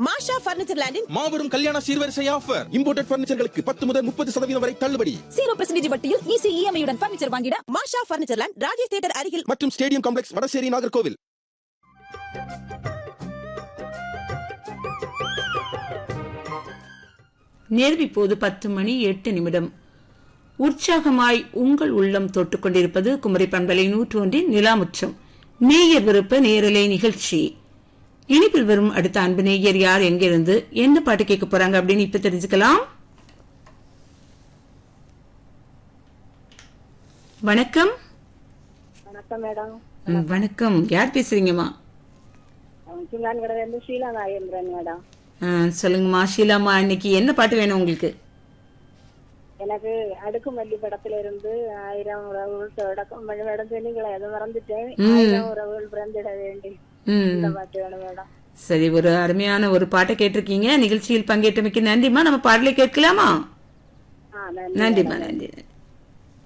மாஷா furniture லேண்டின் மாபெரும் கல்யாண சீர்வரிசை ஆஃபர் இம்போர்ட்டட் பர்னிச்சர்களுக்கு பத்து முதல் முப்பது சதவீதம் வரை தள்ளுபடி ஜீரோ பெர்சன்டேஜ் வட்டியில் ஈஸி இஎம்ஐயுடன் பர்னிச்சர் வாங்கிட மாஷா பர்னிச்சர் லேண்ட் ராஜேஷ் தியேட்டர் அருகில் மற்றும் ஸ்டேடியம் காம்ப்ளெக்ஸ் வடசேரி நாகர்கோவில் நேர்வி போது பத்து மணி எட்டு நிமிடம் உற்சாகமாய் உங்கள் உள்ளம் தொட்டுக் கொண்டிருப்பது குமரி பண்பலை நூற்றொன்றின் நிலாமுற்றம் நேயர் விருப்ப நேரலை நிகழ்ச்சி இனிப்பில் வரும் அடுத்த அன்பு நேயர் யார் எங்கிருந்து எந்த பாட்டு கேட்க போறாங்க அப்படின்னு இப்ப தெரிஞ்சுக்கலாம் வணக்கம் வணக்கம் மேடம் ம், வணக்கம் யார் பேசுறீங்கம்மா சிங்கான்கடை இருந்து ஷீலா நாகேந்திரன் மேடம் ஆ, சொல்லுங்கம்மா ஷீலாம்மா இன்னைக்கு என்ன பாட்டு வேணும் உங்களுக்கு எனக்கு அடுக்குமல்லி படத்துல இருந்து ஆயிரம் உறவுகள் தொடக்கம் மேடம் சொன்னீங்களே அதை மறந்துட்டேன் ஆயிரம் உறவுகள் பிறந்திட வேண்டி ம் இந்த பாட்டு வேணும் மேடம் சரி ஒரு அருமையான ஒரு பாட்டை கேட்டிருக்கீங்க நிகழ்ச்சியில் பங்கேற்றமைக்கு நன்றிம்மா நம்ம பாடலை கேட்கலாமா ஆ நன்றி நன்றிம்மா நன்றி நன்றி